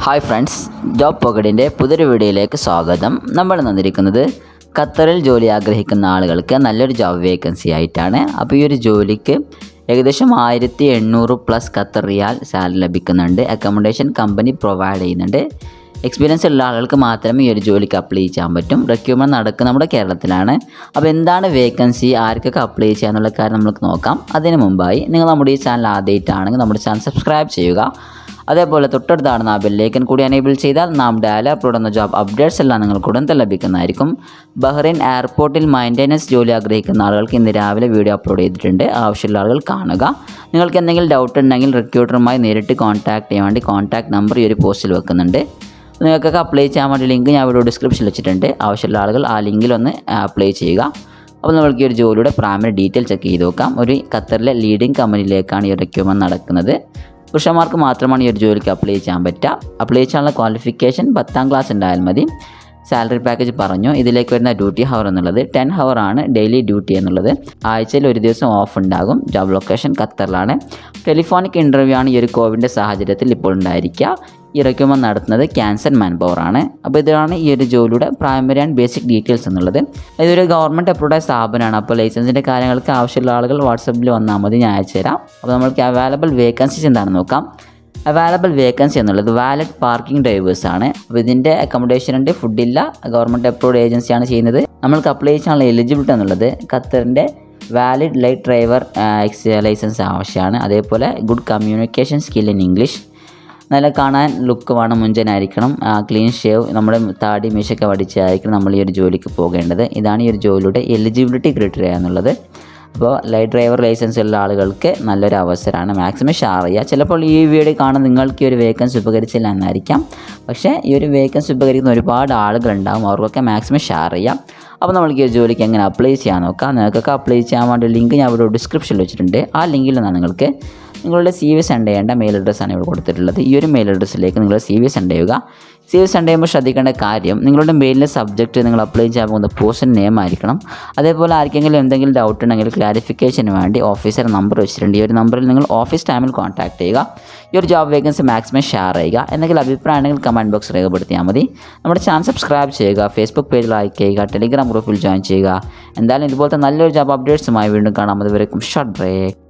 hi friends job പോക്കറ്റിൻ്റെ പുതിയൊരു വീഡിയോയിലേക്ക് സ്വാഗതം നമ്മൾ വന്നിരിക്കുന്നത് ഖത്തറിൽ ജോലി ആഗ്രഹിക്കുന്ന ആളുകൾക്ക് നല്ലൊരു ജോബ് വേക്കൻസി ആയിട്ടാണ് അപ്പോൾ ഈ ഒരു ജോലിക്ക് ഏകദേശം ആയിരത്തി എണ്ണൂറ് പ്ലസ് ഖത്തർ റിയാൽ സാലറി ലഭിക്കുന്നുണ്ട് അക്കോമഡേഷൻ കമ്പനി പ്രൊവൈഡ് ചെയ്യുന്നുണ്ട് എക്സ്പീരിയൻസ് ഉള്ള ആളുകൾക്ക് മാത്രമേ ഈ ഒരു ജോലിക്ക് അപ്ലൈ ചെയ്യാൻ പറ്റും റിക്രൂട്ട്മെൻറ്റ് നടക്കുന്നത് നമ്മുടെ കേരളത്തിലാണ് അപ്പോൾ എന്താണ് വേക്കൻസി ആർക്കൊക്കെ അപ്ലൈ ചെയ്യുക എന്നുള്ള കാര്യം നമുക്ക് നോക്കാം അതിന് മുമ്പായി നിങ്ങൾ നമ്മുടെ ഈ ചാനൽ ആദ്യമായിട്ടാണെങ്കിൽ നമ്മുടെ ചാനൽ സബ്സ്ക്രൈബ് ചെയ്യുക അതേപോലെ തൊട്ടടുത്താണ് ആ ബെല്ലേക്കൻ കൂടി എനേബിൾ ചെയ്താൽ നാം ഡയൽ അപ്ലോഡ് എന്ന ജോബ് അപ്ഡേറ്റ്സ് എല്ലാം നിങ്ങൾക്ക് ഉടൻ തന്നെ ലഭിക്കുന്നതായിരിക്കും ബഹ്റൈൻ എയർപോർട്ടിൽ മൈൻറ്റനൻസ് ജോലി ആഗ്രഹിക്കുന്ന ആളുകൾക്ക് ഇന്ന് രാവിലെ വീഡിയോ അപ്ലോഡ് ചെയ്തിട്ടുണ്ട് ആവശ്യമുള്ള ആളുകൾ കാണുക നിങ്ങൾക്ക് എന്തെങ്കിലും ഡൗട്ട് ഉണ്ടെങ്കിൽ റിക്രൂട്ടറുമായി നേരിട്ട് കോൺടാക്ട് ചെയ്യാൻ വേണ്ടി കോൺടാക്ട് നമ്പർ ഈ ഒരു പോസ്റ്റിൽ വെക്കുന്നുണ്ട് നിങ്ങൾക്കൊക്കെ അപ്ലൈ ചെയ്യാൻ വേണ്ടി ലിങ്ക് ഞാൻ ഇവിടെ ഡിസ്ക്രിപ്ഷനിൽ വെച്ചിട്ടുണ്ട് ആവശ്യമുള്ള ആളുകൾ ആ ലിങ്കിൽ ഒന്ന് അപ്ലൈ ചെയ്യുക അപ്പോൾ നമ്മൾക്ക് ഈ ഒരു ജോലിയുടെ പ്രാമറി ഡീറ്റെയിൽ ചെക്ക് ചെയ്ത് നോക്കാം ഒരു ഖത്തറിലെ ലീഡിംഗ് കമ്പനിയിലേക്കാണ് ഈ റിക്രൂട്ട്മെൻറ്റ് നടക്കുന്നത് പുരുഷന്മാർക്ക് മാത്രമാണ് ഈ ഒരു ജോലിക്ക് അപ്ലൈ ചെയ്യാൻ പറ്റുക അപ്ലൈ ചെയ്യാനുള്ള ക്വാളിഫിക്കേഷൻ പത്താം ക്ലാസ് ഉണ്ടായാൽ മതി സാലറി പാക്കേജ് പറഞ്ഞു ഇതിലേക്ക് വരുന്ന ഡ്യൂട്ടി ഹവർ എന്നുള്ളത് ടെൻ ഹവർ ആണ് ഡെയിലി ഡ്യൂട്ടി എന്നുള്ളത് ആഴ്ചയിൽ ഒരു ദിവസം ഓഫ് ഉണ്ടാകും ജോബ് ലൊക്കേഷൻ ഖത്തറിലാണ് ടെലിഫോണിക് ഇൻ്റർവ്യൂ ആണ് ഈ ഒരു കോവിഡിൻ്റെ സാഹചര്യത്തിൽ ഇപ്പോൾ ഉണ്ടായിരിക്കുക ഈ റിക്രൂട്ട്മെൻറ്റ് നടത്തുന്നത് ക്യാൻസർ മാൻ പവർ ആണ് അപ്പോൾ ഇതാണ് ഈ ഒരു ജോലിയുടെ പ്രൈമറി ആൻഡ് ബേസിക് ഡീറ്റെയിൽസ് എന്നുള്ളത് ഇതൊരു ഗവൺമെൻറ് അപ്രൂവ്ഡ് സ്ഥാപനമാണ് അപ്പോൾ ലൈസൻസിൻ്റെ കാര്യങ്ങൾക്ക് ആവശ്യമുള്ള ആളുകൾ വാട്സപ്പിൽ വന്നാൽ മതി ഞാൻ അയച്ചു തരാം അപ്പോൾ നമ്മൾക്ക് അവൈലബിൾ വേക്കൻസീസ് എന്താണെന്ന് നോക്കാം അവൈലബിൾ വേക്കൻസി എന്നുള്ളത് വാലറ്റ് പാർക്കിംഗ് ഡ്രൈവേഴ്സ് ആണ് അപ്പോൾ ഇതിൻ്റെ അക്കോമഡേഷൻ ഉണ്ട് ഫുഡില്ല ഗവൺമെൻറ് അപ്രൂവ്ഡ് ഏജൻസിയാണ് ചെയ്യുന്നത് നമ്മൾക്ക് അപ്ലൈ ചെയ്യാനുള്ള എലിജിബിലിറ്റി എന്നുള്ളത് ഖത്തറിൻ്റെ valid light driver's licence ആവശ്യമാണ് അതേപോലെ good communication skill in English നല്ല കാണാൻ ലുക്ക് വേണം മുഞ്ചനായിരിക്കണം ക്ലീൻ ഷേവ് നമ്മുടെ താടി മീശൊക്കെ വടിച്ചായിരിക്കണം നമ്മൾ ഈ ഒരു ജോലിക്ക് പോകേണ്ടത് ഇതാണ് ഈ ഒരു ജോലിയുടെ എലിജിബിലിറ്റി ക്രൈറ്റീരിയ എന്നുള്ളത് അപ്പോൾ ലൈറ്റ് ഡ്രൈവർ ലൈസൻസ് ഉള്ള ആളുകൾക്ക് നല്ലൊരു അവസരമാണ് മാക്സിമം ഷെയർ ചെയ്യുക ചിലപ്പോൾ ഈ വീഡിയോ കാണാൻ നിങ്ങൾക്ക് ഈ ഒരു വേക്കൻസി ഉപകരിച്ചില്ല എന്നായിരിക്കാം പക്ഷേ ഈ ഒരു വേക്കൻസി ഉപകരിക്കുന്ന ഒരുപാട് ആളുകളുണ്ടാകും അവർക്കൊക്കെ മാക്സിമം ഷെയർ ചെയ്യാം അപ്പോൾ നമ്മൾക്ക് ഈ ഒരു ജോലിക്ക് എങ്ങനെ അപ്ലൈ ചെയ്യാൻ നോക്കാം നിങ്ങൾക്കൊക്കെ അപ്ലൈ ചെയ്യാൻ വേണ്ടി ലിങ്ക് ഞാൻ ഇവിടെ ഡിസ്ക്രിപ്ഷനിൽ വെച്ചിട്ടുണ്ട് ആ ലിങ്കിൽ നിന്നാണ് നിങ്ങൾക്ക് നിങ്ങളുടെ സി വി സെൻഡ് ചെയ്യേണ്ട മെയിൽ അഡ്രസ്സാണ് ഇവിടെ കൊടുത്തിട്ടുള്ളത് ഈ ഒരു മെയിൽ അഡ്രസ്സിലേക്ക് നിങ്ങൾ സി വി സെൻഡ് ചെയ്യുക സി വി സെൻഡ് ചെയ്യുമ്പോൾ ശ്രദ്ധിക്കേണ്ട കാര്യം നിങ്ങളുടെ മെയിലിൻ്റെ സബ്ജക്റ്റ് നിങ്ങൾ അപ്ലൈ ചെയ്യാൻ പോകുന്ന പോസ്റ്റിൻ്റെ നെയിം ആയിരിക്കണം അതേപോലെ ആർക്കെങ്കിലും എന്തെങ്കിലും ഡൗട്ട് ഉണ്ടെങ്കിൽ ക്ലാരിഫിക്കേഷന് വേണ്ടി ഓഫീസർ നമ്പർ വെച്ചിട്ടുണ്ട് ഈ ഒരു നമ്പറിൽ നിങ്ങൾ ഓഫീസ് ടൈമിൽ കോൺടാക്ട് ചെയ്യുക ഈ ഒരു ജോബ് വേക്കൻസി മാക്സിമം ഷെയർ ചെയ്യുക എന്തെങ്കിലും അഭിപ്രായം ഉണ്ടെങ്കിൽ കമൻറ്റ് ബോക്സ് രേഖപ്പെടുത്തിയാൽ മതി നമ്മുടെ ചാനൽ സബ്സ്ക്രൈബ് ചെയ്യുക ഫേസ്ബുക്ക് പേജിൽ ലൈക്ക് ചെയ്യുക ടെലിഗ്രാം ഗ്രൂപ്പിൽ ജോയിൻ ചെയ്യുക എന്തായാലും ഇതുപോലത്തെ നല്ലൊരു ജോബ് അപ്ഡേറ്റ്സുമായി വീണ്ടും കാണാം അതുവരെയും ഷോർട്ട് ബ്രേക്ക്